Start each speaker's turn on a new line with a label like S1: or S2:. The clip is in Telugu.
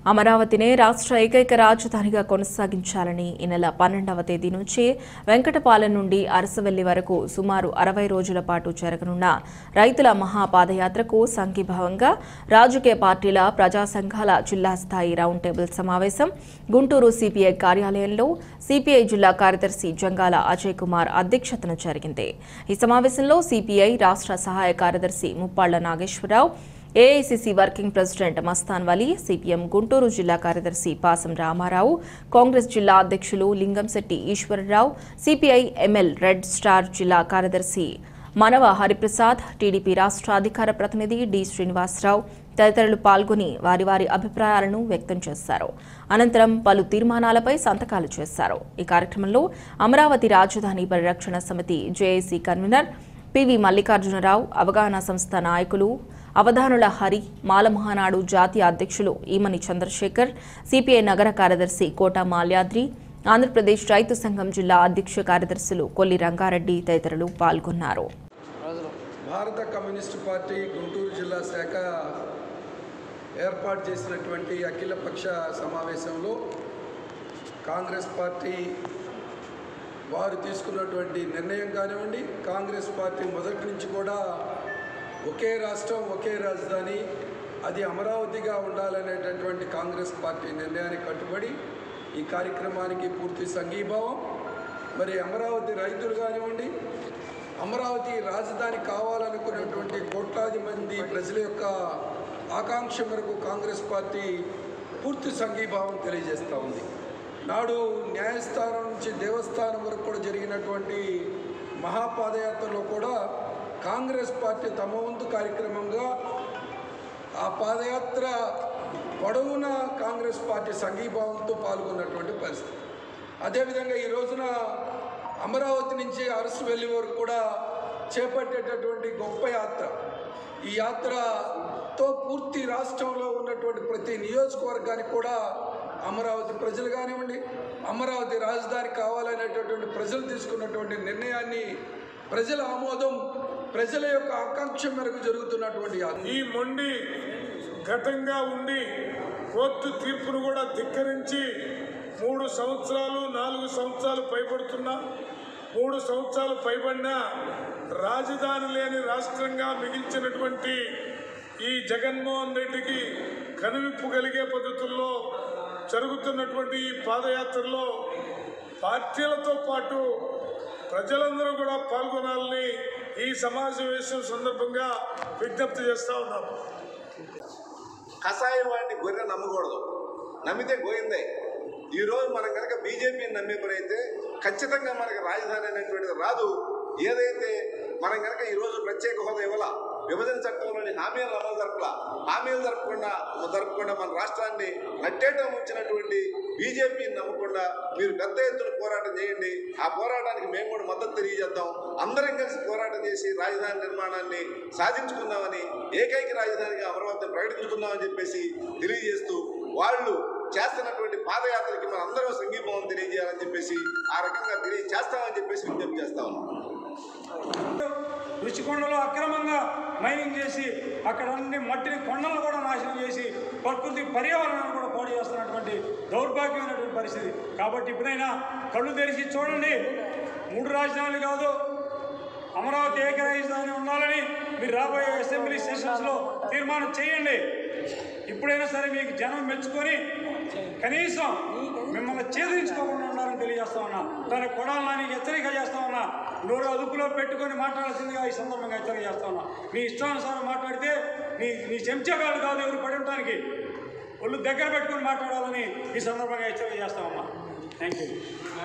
S1: అమరావతినే రాష్ట్ర ఏకైక రాజధానిగా కొనసాగించాలని ఈ నెల పన్నెండవ తేదీ నుంచి వెంకటపాలెం నుండి అరసవెల్లి వరకు సుమారు అరవై రోజుల పాటు జరగనున్న రైతుల మహాపాదయాత్రకు సంఘీభావంగా రాజకీయ పార్టీల ప్రజా సంఘాల జిల్లా స్థాయి రౌండ్ టేబుల్ సమావేశం గుంటూరు సిపిఐ కార్యాలయంలో సిపిఐ జిల్లా కార్యదర్శి జంగాల అజయ్ కుమార్ అధ్యక్షతన జరిగింది ఈ సమావేశంలో సిపిఐ రాష్ట్ర సహాయ కార్యదర్శి Muppalla Nageswararao AICC working president Mastan Vali CPM Guntur జిల్లా కార్యదర్శి పాసం రామారావు కాంగ్రెస్ జిల్లా అధ్యక్షులు Lingamsetty Eswararao CPI ML red star జిల్లా కార్యదర్శి మనవ హరిప్రసాద్ టీడీపీ రాష్ట్ర అధికార ప్రతినిధి డి శ్రీనివాసరావు తదితరులు పాల్గొని వారి వారి అభిప్రాయాలను వ్యక్తం చేశారు అనంతరం పలు తీర్మానాలపై సంతకాలు చేశారు ఈ కార్యక్రమంలో అమరావతి రాజధాని పరిరక్షణ సమితి జేఏసీ కన్వీనర్ పివి మల్లికార్జునరావు అవగాహన సంస్థ నాయకులు అవధానుల హరి మాలమహానాడు జాతీయ అధ్యక్షులు ఈమని చంద్రశేఖర్ సిపిఐ నగర కార్యదర్శి కోట మాల్యాద్రి ఆంధ్రప్రదేశ్ రైతు సంఘం జిల్లా అధ్యక్ష కార్యదర్శులు కొల్లి రంగారెడ్డి తదితరులు పాల్గొన్నారు
S2: భారత కమ్యూనిస్టు పార్టీ గుంటూరు జిల్లా శాఖ ఏర్పాటు చేసినటువంటి అఖిలపక్ష సమావేశంలో కాంగ్రెస్ పార్టీ వారు తీసుకున్నటువంటి నిర్ణయం కానివ్వండి కాంగ్రెస్ పార్టీ మొదటి నుంచి కూడా ఒకే రాష్ట్రం ఒకే రాజధాని అది అమరావతిగా ఉండాలనేటటువంటి కాంగ్రెస్ పార్టీ నిర్ణయానికి కట్టుబడి ఈ కార్యక్రమానికి పూర్తి సంఘీభావం మరి అమరావతి రైతులు కానివ్వండి అమరావతి రాజధాని కావాలనుకున్నటువంటి కోట్లాది మంది ప్రజల యొక్క ఆకాంక్ష మేరకు కాంగ్రెస్ పార్టీ పూర్తి సంఘీభావం తెలియజేస్తూ ఉంది నాడు న్యాయస్థానం నుంచి దేవస్థానం వరకు కూడా జరిగినటువంటి మహాపాదయాత్రలో కూడా కాంగ్రెస్ పార్టీ తమ వంతు కార్యక్రమంగా ఆ పాదయాత్ర పొడవునా కాంగ్రెస్ పార్టీ సంఘీభావంతో పాల్గొన్నటువంటి పరిస్థితి అదేవిధంగా ఈ రోజున అమరావతి నుంచి అరసు వెళ్ళి వరకు కూడా చేపట్టేటటువంటి గొప్ప యాత్ర ఈ యాత్రతో పూర్తి రాష్ట్రంలో ఉన్నటువంటి ప్రతి నియోజకవర్గానికి కూడా అమరావతి ప్రజలు కానివ్వండి అమరావతి రాజధాని కావాలనేటటువంటి ప్రజలు తీసుకున్నటువంటి నిర్ణయాన్ని ప్రజల ఆమోదం ప్రజల యొక్క ఆకాంక్ష మేరకు జరుగుతున్నటువంటి యాత్ర
S3: ఈ మొండి ఘటంగా ఉండి కోర్టు తీర్పును కూడా ధిక్కరించి మూడు సంవత్సరాలు నాలుగు సంవత్సరాలు పైబడుతున్నా మూడు సంవత్సరాలు పైబడిన రాజధాని లేని రాష్ట్రంగా మిగిల్చినటువంటి ఈ జగన్మోహన్ రెడ్డికి కనువిప్పు కలిగే పద్ధతుల్లో జరుగుతున్నటువంటి ఈ పాదయాత్రలో పార్టీలతో పాటు ప్రజలందరూ కూడా పాల్గొనాలని ఈ సమావేశం సందర్భంగా విజ్ఞప్తి చేస్తా ఉన్నాము
S4: కషాయం వాడిని గొర్రె నమ్మకూడదు నమ్మితే గోయిందే ఈరోజు మనం కనుక బీజేపీని నమ్మే పని అయితే ఖచ్చితంగా మనకి రాజధాని అనేటువంటిది రాదు ఏదైతే మనం కనుక ఈరోజు ప్రత్యేక హోదా ఇవ్వాల విభజన చట్టంలోని హామీలు అమలు జరపలా హామీలు జరపకుండా జరపకుండా మన రాష్ట్రాన్ని నట్టేటం ఉంచినటువంటి బీజేపీని నమ్మకుండా మీరు పెద్ద ఎత్తున పోరాటం చేయండి ఆ పోరాటానికి మేము కూడా మద్దతు తెలియజేద్దాం అందరం కలిసి పోరాటం చేసి రాజధాని నిర్మాణాన్ని సాధించుకుందామని ఏకైక రాజధానిగా అమరావతిని ప్రకటించుకుందామని చెప్పేసి తెలియజేస్తూ వాళ్ళు చేస్తున్నటువంటి పాదయాత్రకి మనం అందరం సంఘీభావం తెలియజేయాలని చెప్పేసి ఆ రకంగా తెలియజేస్తామని చెప్పేసి విజ్ఞప్తి చేస్తా ఉన్నాం
S5: రుచికొండలో అక్రమంగా మైనింగ్ చేసి అక్కడ ఉండి మట్టిని కొండలను కూడా నాశనం చేసి ప్రకృతి పర్యావరణాన్ని కూడా పాడు చేస్తున్నటువంటి దౌర్భాగ్యమైనటువంటి పరిస్థితి కాబట్టి ఇప్పుడైనా కళ్ళు తెరిచి చూడండి మూడు రాజధానులు కాదు అమరావతి ఏక రాజధాని ఉండాలని మీరు రాబోయే అసెంబ్లీ సెషన్స్లో తీర్మానం చేయండి ఇప్పుడైనా సరే మీకు జనం మెచ్చుకొని కనీసం మిమ్మల్ని ఛేదించుకోకుండా ఉండాలని తెలియజేస్తా ఉన్నా దాని కొడాలని హెచ్చరిక చేస్తా ఉన్నా నోరు అదుపులో పెట్టుకొని మాట్లాడాల్సిందిగా ఈ సందర్భంగా హెచ్చరిక చేస్తా ఉన్నా నీ ఇష్టానుసారం మాట్లాడితే నీ నీ చెంచగాడు కాదు ఎవరు పడి ఉండటానికి ఒళ్ళు దగ్గర పెట్టుకొని మాట్లాడాలని ఈ సందర్భంగా హెచ్చరిక చేస్తా ఉన్నా థ్యాంక్ యూ